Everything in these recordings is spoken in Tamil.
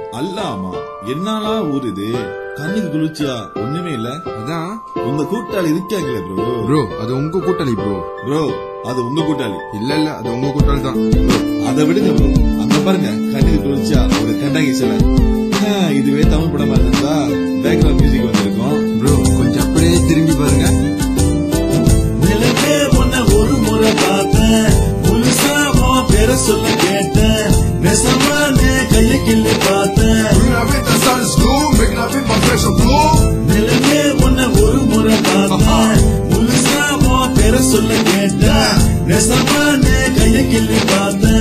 அல்லாமா என்னாலா ஊர் இது கண்ணுக்கு குளிர்ச்சியா ஒண்ணுமே இல்ல அதான் உங்க கூட்டாளி இருக்காங்களே ப்ரோ ப்ரோ அது உங்க கூட்டாளி ப்ரோ ப்ரோ அது உங்க கூட்டாளி இல்ல இல்ல அது உங்க கூட்டாளி தான் அதை விடுங்க ப்ரோ அங்க பாருங்க கண்ணுக்கு குளிர்ச்சியா ஒரு கண்டாங்கி சிலை ஆ, இதுவே தமிழ் படமா இருந்தா பேக்ரவுண்ட் மியூசிக் வந்திருக்கும் ப்ரோ கொஞ்சம் அப்படியே திரும்பி பாருங்க நிலவே உன்னை ஒரு முறை பார்த்தேன் முழுசா உன் பேரை சொல்ல கேட்டேன் நெசமானே கைய கிள்ளி பார்த்தேன் நிலவே உன்னை ஒரு முறை பார்த்தேன் முழுசா உன் பேரை சொல்ல கேட்டேன் நெசமானே கைய கிள்ளி பார்த்தேன்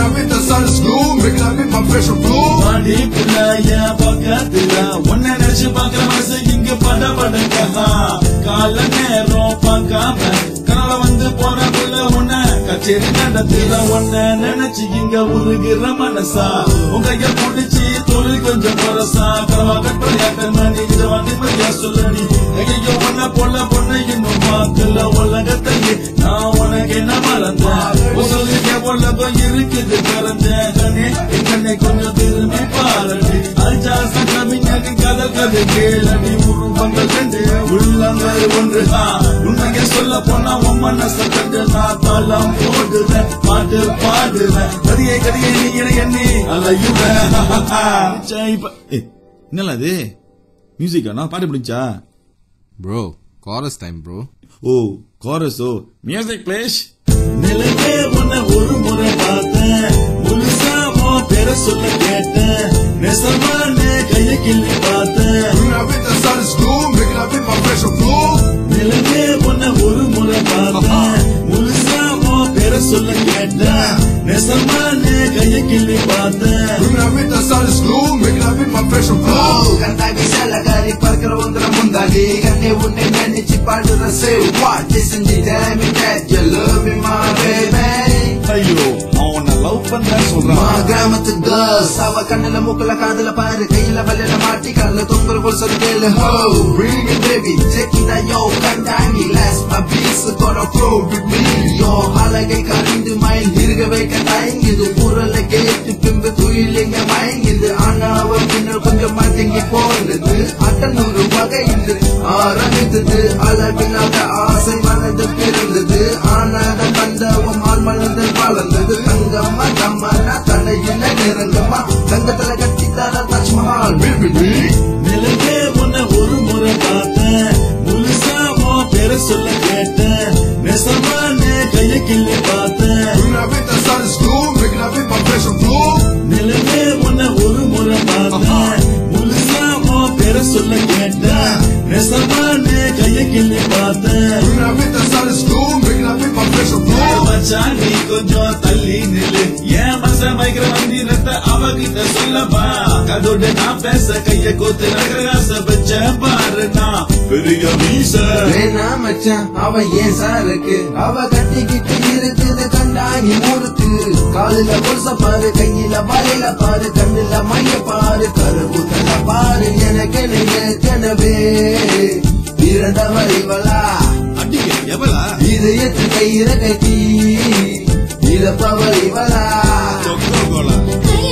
பாடி பிள்ளைய பக்கத்துல உன்னை நினைச்சு பார்க்கிற மனசு இங்க பட படக்கா கால நேரம் பார்க்காம கனவுல வந்து போற புள்ள உன்னை கச்சேரி நடத்துல உன்னை நினைச்சு இங்க உருகிற மனசா உங்க கைய புடிச்சு தொழில் கொஞ்சம் குறசா கனவா கட்டுறையா கண்மணி இத வந்து மரியா சொல்லடி ஐயோ உன்னை போல பொண்ணை இன்னும் பார்க்கல உலகத்தையே நான் உனக்கு என்ன மறந்தேன் சொல்லிக்க உலகம் இருக்குது பிறந்தேன் கண்ணே என் கண்ணை கொஞ்சம் திரும்பி பாரடி அஜா சங்கமிஞாக்கு கதை கதை கேளடி உருவங்கள் கண்டு உள்ளங்கள் ஒன்று உண்மையை சொல்ல போனா உன் மனச கண்டு நான் தளம் போடுறேன் பாட்டு பாடுறேன் கதியை கதியை நீ என எண்ணி அலையுறேன் ஏய், என்னல அது மியூசிக்கா நான் பாட்டு பிடிச்சா bro chorus time bro oh கோரஸோ மியூசிக் பிளேஸ் நிலையே உன்னை ஒரு முறை பார்த்தேன் முழுசா உன் பேரை சொல்ல கேட்டேன் நெசமானே கைய கிள்ளி பார்த்தேன் நிலையே உன்னை ஒரு முறை பார்த்தேன் முழுசா உன் பேரை சொல்ல கேட்டேன் நெசமானே கைய கிள்ளி பார்த்தேன் கண்டாகி சேலகாரி பறக்கிற வந்துற முந்தாடி கண்ணே உன்னை நினைச்சு பாடுற சேவா செஞ்சுட்டேன் you love me my baby ஐயோ அவன் உன்னை லவ் பண்றேன்னு மா சொல்றான் கிராமத்து girls அவ கண்ணுல மூக்குல காதுல பாரு கையில வலையில மாட்டி கால தொங்குற போல் சொல்லி கேளு ho bring it baby check it out yo கண்டாங்கி last my beats gonna grow with me yo அழகை கறிந்து மயில் இருக வைக்க தயங்குது குரலை கேட்டு பின்பு துயிலிங்க மயங்குது ஆனா அவ பின்னர் கொஞ்சம் மடங்கி போனது அட்டநூறு வகையில் ஆரம்பித்தது அளவில்லாத ஆசை மனது பிறந்தது ஆனாத கண்டவம் ஆள் மனது வளர்ந்தது தங்கம்மா தம்மனா தலையில நிறங்கம்மா தங்கத்துல கட்டி தர தாஜ்மஹால் பிபிபி நிலையே உன்னை ஒரு முறை பார்த்தேன் முழுசா உன் பேரை சொல்ல கேட்டேன் நெசமானே கைய கிள்ளி பார்த்தேன் நிலையே உன்னை ஒரு முறை பார்த்தேன் முழுசா உன் பேரை சொல்ல கேட்டேன் நெசமானே கைய கிள்ளி பார்த்தேன் மச்சான் நீ கொஞ்சம் தள்ளி நில்லு ஏன் மச மைக்கிற மந்திரத்தை அவகிட்ட சொல்லப்பா அதோட நான் பேச கைய கோத்து நகராச வச்ச பாரு நான் பெரிய மீச வேணா மச்சான் அவ ஏன் சாருக்கு அவ கட்டிக்கிட்டு இருக்குது கண்டாங்கி மூருக்கு காலில கொலுச பாரு கையில வலையில பாரு கண்ணுல மைய பாரு கருவுத்தல பாரு எனக்கு ஏற்கனவே பிறந்தவர் இவளா அடிக்க எவளா இதயத்து கையில கட்டி இழப்பவர் இவளா சொக்கோ கோலா கைய